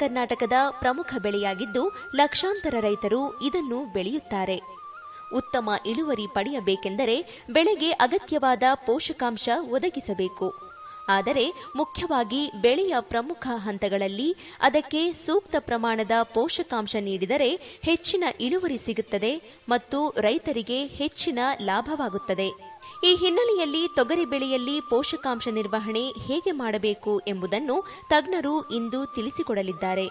ಕರ್ನಾಟಕದ ಪ್ರಮುಖ ಬೆಳೆಯಾಗಿದ್ದು ಲಕ್ಷಾಂತರ ರೈತರು ಇದನ್ನು ಬೆಳೆಯುತ್ತಾರೆ ಉತ್ತಮ ಇಳುವರಿ ಪಡೆಯಬೇಕೆಂದರೆ ಬೆಳೆಗೆ ಅಗತ್ಯವಾದ ಪೋಷಕಾಂಶ ಒದಗಿಸಬೇಕು ಆದರೆ ಮುಖ್ಯವಾಗಿ ಬೆಳೆಯ ಪ್ರಮುಖ ಹಂತಗಳಲ್ಲಿ ಅದಕ್ಕೆ ಸೂಕ್ತ ಪ್ರಮಾಣದ ಪೋಷಕಾಂಶ ನೀಡಿದರೆ ಹೆಚ್ಚಿನ ಇಳುವರಿ ಸಿಗುತ್ತದೆ ಮತ್ತು ರೈತರಿಗೆ ಹೆಚ್ಚಿನ ಲಾಭವಾಗುತ್ತದೆ ಈ ಹಿನ್ನೆಲೆಯಲ್ಲಿ ತೊಗರಿ ಬೆಳೆಯಲ್ಲಿ ಪೋಷಕಾಂಶ ನಿರ್ವಹಣೆ ಹೇಗೆ ಮಾಡಬೇಕು ಎಂಬುದನ್ನು ತಜ್ಞರು ಇಂದು ತಿಳಿಸಿಕೊಡಲಿದ್ದಾರೆ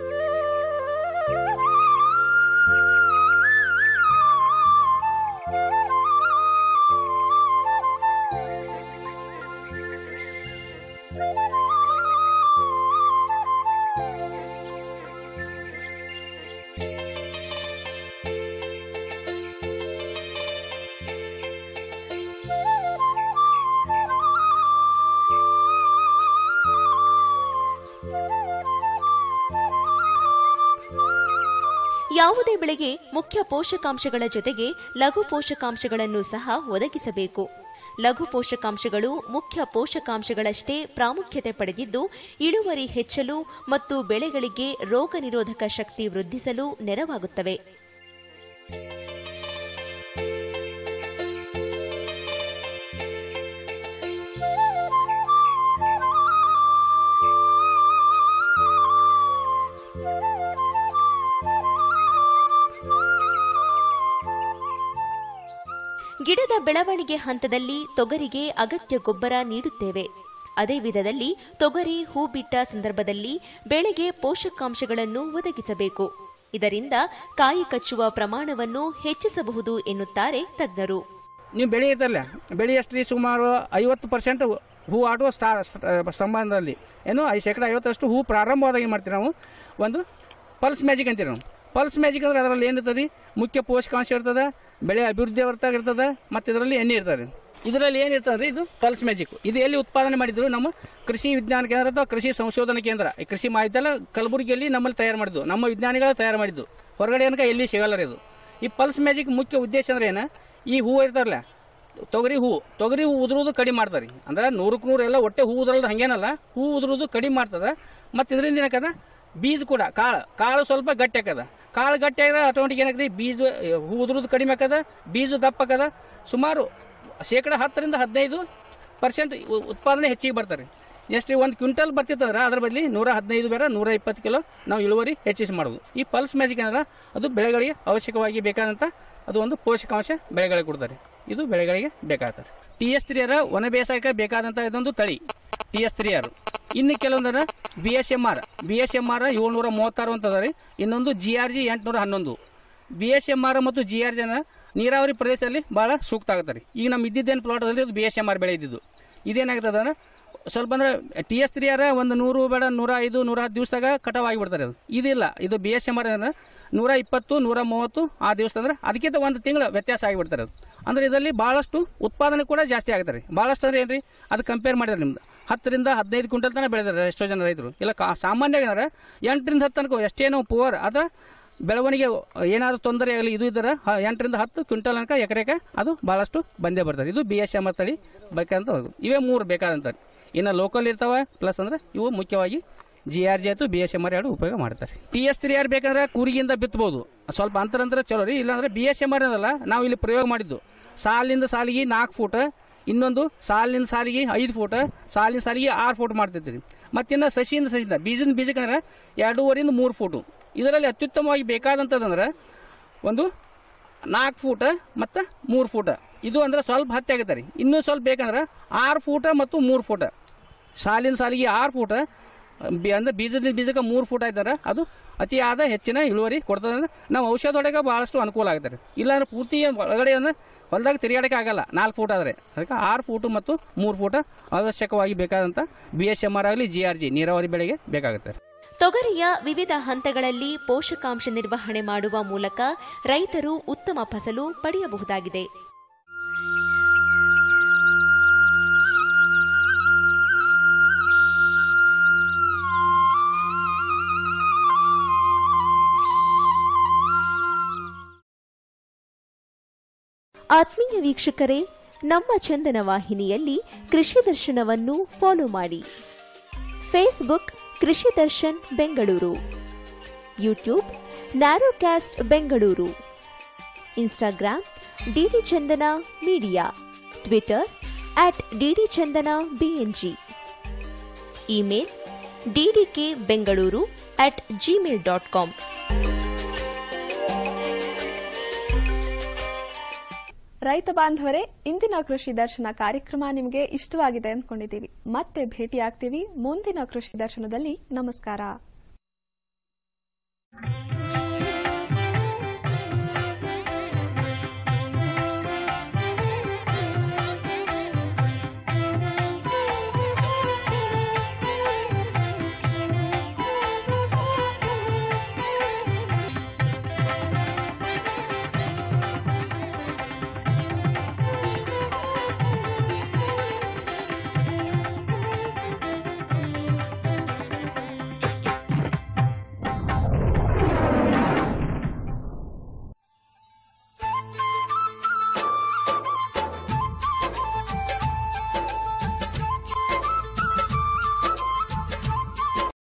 ಯಾವುದೇ ಬೆಳೆಗೆ ಮುಖ್ಯ ಪೋಷಕಾಂಶಗಳ ಜೊತೆಗೆ ಲಘು ಪೋಷಕಾಂಶಗಳನ್ನು ಸಹ ಒದಗಿಸಬೇಕು ಲಘು ಪೋಷಕಾಂಶಗಳು ಮುಖ್ಯ ಪೋಷಕಾಂಶಗಳಷ್ಟೇ ಪ್ರಾಮುಖ್ಯತೆ ಪಡೆದಿದ್ದು ಇಳುವರಿ ಹೆಚ್ಚಲು ಮತ್ತು ಬೆಳೆಗಳಿಗೆ ರೋಗ ನಿರೋಧಕ ಶಕ್ತಿ ವೃದ್ಧಿಸಲು ನೆರವಾಗುತ್ತವೆ ಗಿಡದ ಬೆಳವಣಿಗೆ ಹಂತದಲ್ಲಿ ತೊಗರಿಗೆ ಅಗತ್ಯ ಗೊಬ್ಬರ ನೀಡುತ್ತೇವೆ ಅದೇ ವಿಧದಲ್ಲಿ ತೊಗರಿ ಹೂ ಬಿಟ್ಟ ಸಂದರ್ಭದಲ್ಲಿ ಬೆಳೆಗೆ ಪೋಷಕಾಂಶಗಳನ್ನು ಒದಗಿಸಬೇಕು ಇದರಿಂದ ಕಾಯಿ ಕಚ್ಚುವ ಪ್ರಮಾಣವನ್ನು ಹೆಚ್ಚಿಸಬಹುದು ಎನ್ನುತ್ತಾರೆ ತಜ್ಞರು ನೀವು ಬೆಳೆ ಐತಲ್ಲ ಬೆಳೆ ಎಷ್ಟು ರೀ ಸುಮಾರು ಐವತ್ತು ಪರ್ಸೆಂಟ್ ಹೂ ಆಡುವ ಸ್ಟಾ ಸಂಬಂಧದಲ್ಲಿ ಏನು ಐದು ಶೇಕಡ ಐವತ್ತಷ್ಟು ಹೂ ಪ್ರಾರಂಭವಾದಾಗ ಏನು ಮಾಡ್ತೀವಿ ನಾವು ಒಂದು ಪಲ್ಸ್ ಮ್ಯಾಜಿಕ್ ಅಂತೀವಿ ನಾವು ಪಲ್ಸ್ ಮ್ಯಾಜಿಕ್ ಅಂದ್ರೆ ಅದರಲ್ಲಿ ಏನಿರ್ತದೆ ಮುಖ್ಯ ಪೋಷಕಾಂಶ ಇರ್ತದೆ ಬೆಳೆ ಅಭಿವೃದ್ಧಿ ಹೊರತಾಗ ಇರ್ತದೆ ಮತ್ತು ಇದರಲ್ಲಿ ಎಣ್ಣೆ ಇರ್ತದೆ ಇದರಲ್ಲಿ ಏನಿರ್ತದೆ ರೀ ಇದು ಪಲ್ಸ್ ಮ್ಯಾಜಿಕ್ ಇದು ಎಲ್ಲಿ ಉತ್ಪಾದನೆ ಮಾಡಿದ್ರು ನಮ್ಮ ಕೃಷಿ ವಿಜ್ಞಾನ ಕೇಂದ್ರ ಅಥವಾ ಕೃಷಿ ಸಂಶೋಧನಾ ಕೇಂದ್ರ ಈ ಕೃಷಿ ಮಾಹಿತಿ ಕಲಬುರಗಿಯಲ್ಲಿ ನಮ್ಮಲ್ಲಿ ತಯಾರು ಮಾಡಿದ್ದು ನಮ್ಮ ವಿಜ್ಞಾನಿಗಳು ತಯಾರು ಮಾಡಿದ್ದು ಹೊರಗಡೆ ಏನಕ ಎಲ್ಲಿ ಸಿಗಲ್ಲ ರೀ ಇದು ಈ ಪಲ್ಸ್ ಮ್ಯಾಜಿಕ್ ಮುಖ್ಯ ಉದ್ದೇಶ ಅಂದ್ರೆ ಏನು ಈ ಹೂವು ಇರ್ತಾರಲ್ಲ ತೊಗರಿ ಹೂ ತೊಗರಿ ಹೂ ಉದುರುವುದು ಕಡಿಮೆ ಮಾಡ್ತಾರೆ ಅಂದ್ರೆ ನೂರಕ್ಕೆ ನೂರು ಎಲ್ಲ ಒಟ್ಟೆ ಹೂ ಉದುರಲ್ದು ಹಂಗೇನಲ್ಲ ಹೂ ಉದುರುವುದು ಕಡಿಮೆ ಮಾಡ್ತದ ಮತ್ತು ಇದರಿಂದ ಏನಕ್ಕದ ಬೀಜ ಕೂಡ ಕಾಳು ಕಾಳು ಸ್ವಲ್ಪ ಗಟ್ಟಿ ಆಕದ ಕಾಳು ಗಟ್ಟಿ ಆಗಿದ್ರೆ ಆಟೋಮೆಟಿಕ್ ಏನಾಗ್ತದೆ ಬೀಜ ಹೂ ಉದುರುವುದು ಕಡಿಮೆ ಆಕದ ಬೀಜ ದಪ್ಪ ಆಕದ ಸುಮಾರು ಶೇಕಡ ಹತ್ತರಿಂದ ಹದಿನೈದು ಪರ್ಸೆಂಟ್ ಉತ್ಪಾದನೆ ಹೆಚ್ಚಿಗೆ ಬರ್ತಾರೆ ಎಷ್ಟು ಒಂದು ಕ್ವಿಂಟಲ್ ಬರ್ತಿತ್ತಂದ್ರೆ ಅದ್ರ ಬದಲಿ ನೂರ ಹದಿನೈದು ಬೇರೆ ನೂರ ಇಪ್ಪತ್ತು ಕಿಲೋ ನಾವು ಇಳುವರಿ ಹೆಚ್ಚಿಸಿ ಮಾಡ್ಬೋದು ಈ ಪಲ್ಸ್ ಮ್ಯಾಜಿಕ್ ಏನದ ಅದು ಬೆಳೆಗಳಿಗೆ ಅವಶ್ಯಕವಾಗಿ ಬೇಕಾದಂಥ ಅದು ಒಂದು ಪೋಷಕಾಂಶ ಬೆಳೆಗಳಿಗೆ ಕೊಡ್ತಾರೆ ಇದು ಬೆಳೆಗಳಿಗೆ ಬೇಕಾಗ್ತದೆ ಟಿ ಎಸ್ ತ್ರೀಯರ ಒಣ ಬೇಸಾಯಕ್ಕೆ ಬೇಕಾದಂಥ ಇದೊಂದು ತಳಿ ಟಿ ಎಸ್ ತ್ರೀಯರು ಇನ್ನು ಕೆಲವೊಂದರ B S M R B S M R ಏಳ್ನೂರ ಮೂವತ್ತಾರು ಅಂತ ಅದ ರೀ ಇನ್ನೊಂದು ಜಿ ಆರ್ ಜಿ ಎಂಟುನೂರ ಹನ್ನೊಂದು ಬಿ ಎಸ್ ಎಮ್ ಆರ್ ಮತ್ತು ಜಿ ಆರ್ ಜಿನ ನೀರಾವರಿ ಪ್ರದೇಶದಲ್ಲಿ ಭಾಳ ಸೂಕ್ತ ಆಗುತ್ತೆ ರೀ ಈಗ ನಮ್ಮ ಇದ್ದಿದ್ದೇನು ಪ್ಲಾಟಲ್ಲಿ ಅದು ಬಿ ಎಸ್ ಎಮ್ ಆರ್ ಬೆಳೆ ಇದ್ದಿದ್ದು ಇದೇನಾಗ್ತದೆ ಅಂದ್ರೆ ಸ್ವಲ್ಪ ಅಂದ್ರೆ ಟಿ ಎಸ್ ತ್ರೀ ಆರ ಒಂದು ನೂರು ಬೇಡ ನೂರ ಐದು ನೂರ ಹತ್ತು ದಿವಸದಾಗ ಕಟಾವ್ ಆಗಿಬಿಡ್ತಾರೆ ಅದು ಇದಿಲ್ಲ ಇದು ಬಿ ಎಸ್ ಎಮ್ ಆರ್ ಅಂದ್ರೆ ನೂರ ಇಪ್ಪತ್ತು ನೂರ ಮೂವತ್ತು ಆ ದಿವಸ ಅಂದ್ರೆ ಅದಕ್ಕಿಂತ ಒಂದು ತಿಂಗಳು ವ್ಯತ್ಯಾಸ ಆಗಿಬಿಡ್ತಾರೆ ಅದು ಅಂದ್ರೆ ಇದರಲ್ಲಿ ಭಾಳಷ್ಟು ಉತ್ಪಾದನೆ ಕೂಡ ಜಾಸ್ತಿ ಆಗುತ್ತೆ ರೀ ಭಾಳಷ್ಟು ಅಂದ್ರೆ ಏನ್ರಿ ಅದು ಕಂಪೇರ್ ಮಾಡಿದ್ರೆ ನಿಮ್ದು ಹತ್ತರಿಂದ ಹದಿನೈದು ಕ್ವಿಂಟಲ್ ತನಕ ಬೆಳೆದಾರೆ ಎಷ್ಟೋ ಜನ ರೈತರು ಇಲ್ಲ ಕಾ ಸಾಮಾನ್ಯವಾಗಿ ಅಂದ್ರೆ ಎಂಟರಿಂದ ಹತ್ತು ತನಕ ಎಷ್ಟೇನೋ ಪೂವರ್ ಅದ ಬೆಳವಣಿಗೆ ಏನಾದರೂ ತೊಂದರೆ ಆಗಲಿ ಇದು ಇದ್ದರೆ ಹ- ಎಂಟರಿಂದ ಹತ್ತು ಕ್ವಿಂಟಲ್ ತನಕ ಎಕರೆಗೆ ಅದು ಭಾಳಷ್ಟು ಬಂದೇ ಬರ್ತದೆ ಇದು ಬಿ ಎಸ್ ಎಮ್ ತಳಿ ಬೇಕಂತ ಇವೇ ಮೂರು ಬೇಕಾದಂಥ ಇನ್ನು ಲೋಕಲ್ ಇರ್ತಾವೆ ಪ್ಲಸ್ ಅಂದ್ರೆ ಇವು ಮುಖ್ಯವಾಗಿ ಜಿ ಆರ್ ಜಿ ಆಯ್ತು ಬಿ ಎಸ್ ಎಮ್ ಆರ್ ಎರಡು ಉಪಯೋಗ ಮಾಡ್ತಾರೆ ಟಿ ಎಸ್ ತ್ರೀ ಆರ್ ಬೇಕಂದ್ರೆ ಕೂರಿಗಿಂದ ಬಿತ್ತಬಹುದು ಸ್ವಲ್ಪ ಅಂತರ ಅಂತರ ಚಲೋ ರೀ ಇಲ್ಲಾಂದ್ರೆ ಬಿ ಎಸ್ ಎಮ್ ಆರ್ ಅದಲ್ಲ ನಾವು ಇಲ್ಲಿ ಪ್ರಯೋಗ ಮಾಡಿದ್ದು ಸಾಲಿನಿಂದ ಸಾಲಿಗೆ ನಾಲ್ಕು ಫೂಟ್ ಇನ್ನೊಂದು ಸಾಲಿನಿಂದ ಸಾಲಿಗೆ ಐದು ಫೂಟ್ ಸಾಲಿನ ಸಾಲಿಗೆ ಆರು ಫೂಟ್ ಮಾಡ್ತಿರ್ತೀವಿ ಮತ್ತಿನ್ನು ಸಸಿಯಿಂದ ಸಸಿಯಿಂದ ಬೀಜದಿಂದ ಬೀಜಕ್ಕಂದ್ರೆ ಎರಡೂವರೆಯಿಂದ ಮೂರು ಫೂಟು ಇದರಲ್ಲಿ ಅತ್ಯುತ್ತಮವಾಗಿ ಬೇಕಾದಂಥದ್ದಂದ್ರೆ ಒಂದು ನಾಲ್ಕು ಫೂಟ ಮತ್ತು ಮೂರು ಫೂಟ ಇದು ಅಂದ್ರೆ ಸ್ವಲ್ಪ ಹತ್ತಿ ಆಗುತ್ತೆ ರೀ ಇನ್ನೂ ಸ್ವಲ್ಪ ಬೇಕಂದ್ರೆ ಆರು ಫೂಟ ಮತ್ತು ಮೂರು ಫೂಟ ಸಾಲಿನ ಸಾಲಿಗೆ ಆರು ಫೂಟ ಬಿ ಅಂದ್ರೆ ಬೀಜದ ಬೀಜಕ್ಕೆ ಮೂರು ಫೂಟ್ ಆಯ್ತಾರೆ ಅದು ಅತಿಯಾದ ಹೆಚ್ಚಿನ ಇಳುವರಿ ಕೊಡ್ತದೆ ಅಂದ್ರೆ ನಾವು ಔಷಧ ಹೊಡೆಗೆ ಭಾಳಷ್ಟು ಅನುಕೂಲ ಆಗುತ್ತೆ ರೀ ಇಲ್ಲಾಂದ್ರೆ ಪೂರ್ತಿ ಒಳಗಡೆ ಅಂದ್ರೆ ಹೊಲದಾಗ ತಿರುಗಾಡಕ್ಕೆ ಆಗಲ್ಲ ನಾಲ್ಕು ಫೂಟ್ ಆದರೆ ಅದಕ್ಕೆ ಆರು ಫೂಟು ಮತ್ತು ಮೂರು ಫೂಟ ಅವಶ್ಯಕವಾಗಿ ಬೇಕಾದಂಥ ಬಿ ಎಸ್ ಎಮ್ ಆರ್ ಆಗಲಿ ಜಿ ಆರ್ ಜಿ ನೀರಾವರಿ ಬೆಳೆಗೆ ಬೇಕಾಗುತ್ತೆ ತೊಗರಿಯ ವಿವಿಧ ಹಂತಗಳಲ್ಲಿ ಪೋಷಕಾಂಶ ನಿರ್ವಹಣೆ ಮಾಡುವ ಮೂಲಕ ರೈತರು ಉತ್ತಮ ಫಸಲು ಪಡೆಯಬಹುದಾಗಿದೆ ಆತ್ಮೀಯ ವೀಕ್ಷಕರೇ ನಮ್ಮ ಚಂದನ ವಾಹಿನಿಯಲ್ಲಿ ಕೃಷಿ ದರ್ಶನವನ್ನು ಫಾಲೋ ಮಾಡಿ Facebook Krishi Darshan Bengaluru YouTube narrowcast Bengaluru Instagram D D Chandana media Twitter at D D Chandana B N G email D D K Bengaluru at Gmail dot com ರೈತ ಬಾಂಧವರೇ ಇಂದಿನ ಕೃಷಿ ದರ್ಶನ ಕಾರ್ಯಕ್ರಮ ನಿಮಗೆ ಇಷ್ಟವಾಗಿದೆ ಅಂದ್ಕೊಂಡಿದ್ದೀವಿ ಮತ್ತೆ ಭೇಟಿಯಾಗ್ತೀವಿ ಮುಂದಿನ ಕೃಷಿ ದರ್ಶನದಲ್ಲಿ ನಮಸ್ಕಾರ